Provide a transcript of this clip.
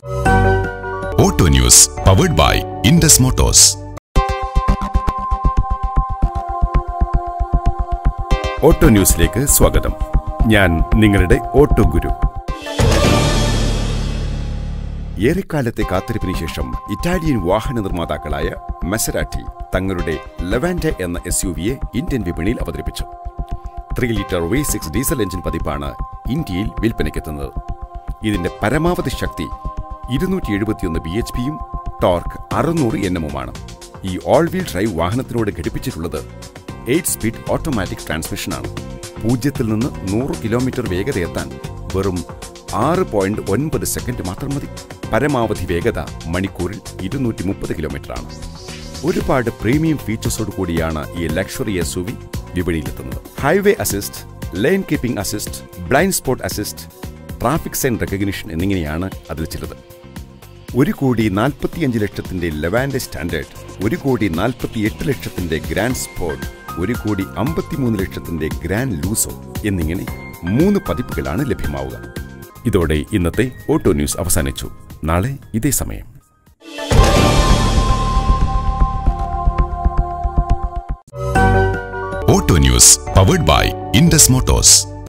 auto news powered by Indus Motors auto ന്യൂസിലേക്ക് സ്വാഗതം ഞാൻ നിങ്ങളുടെ ഓട്ടോ ഗുരു ഏറെക്കാലത്തെ കാത്തിരിപ്പിന് ശേഷം ഇറ്റാലിയൻ വാഹന നിർമ്മാതാക്കളായ മെസരാറ്റി തങ്ങളുടെ ലെവാൻഡ എന്ന എസ് യു വിയെ ഇന്ത്യൻ വിപണിയിൽ അവതരിപ്പിച്ചു three litre V six diesel engine പതിപ്പാണ് ഇന്ത്യയിൽ വിൽപ്പനയ്ക്കെത്തുന്നത് ഇതിന്റെ പരമാവധി ശക്തി ഇരുന്നൂറ്റി എഴുപത്തിയൊന്ന് ബി എച്ച് പിയും ടോർക്ക് അറുന്നൂറ് എൻ എമ്മുമാണ് ഈ ഓൾ വീൽ ഡ്രൈവ് വാഹനത്തിനോട് ഘടിപ്പിച്ചിട്ടുള്ളത് എയ്റ്റ് സ്പീഡ് ഓട്ടോമാറ്റിക് ട്രാൻസ്മിഷനാണ് പൂജ്യത്തിൽ നിന്ന് നൂറ് കിലോമീറ്റർ വേഗത എത്താൻ വെറും ആറ് പോയിന്റ് ഒൻപത് സെക്കൻഡ് മാത്രം മതി പരമാവധി വേഗത മണിക്കൂറിൽ ഇരുന്നൂറ്റി മുപ്പത് കിലോമീറ്ററാണ് ഒരുപാട് പ്രീമിയം ഫീച്ചേഴ്സോട് കൂടിയാണ് ഈ ലക്ഷറി എസ് യു വി വിപണിയിലെത്തുന്നത് highway assist lane keeping assist blind spot assist traffic sign recognition എന്നിങ്ങനെയാണ് അതിൽ ചിലത് ഒരു കോടി നാൽപ്പത്തിയഞ്ച് ലക്ഷത്തിന്റെ ലെവാൻഡെ സ്റ്റാൻഡേർഡ് ഒരു കോടി നാൽപ്പത്തിയെട്ട് ലക്ഷത്തിന്റെ ഗ്രാൻഡ് സ്പോർട്ട് ഒരു കോടി അമ്പത്തിമൂന്ന് ലക്ഷത്തിന്റെ ഗ്രാൻഡ് ലൂസോ എന്നിങ്ങനെ മൂന്ന് പതിപ്പുകളാണ് ലഭ്യമാവുക ഇതോടെ ഇന്നത്തെ ഓട്ടോ ന്യൂസ് അവസാനിച്ചു നാളെ ഇതേ സമയം auto news powered by Indus Motors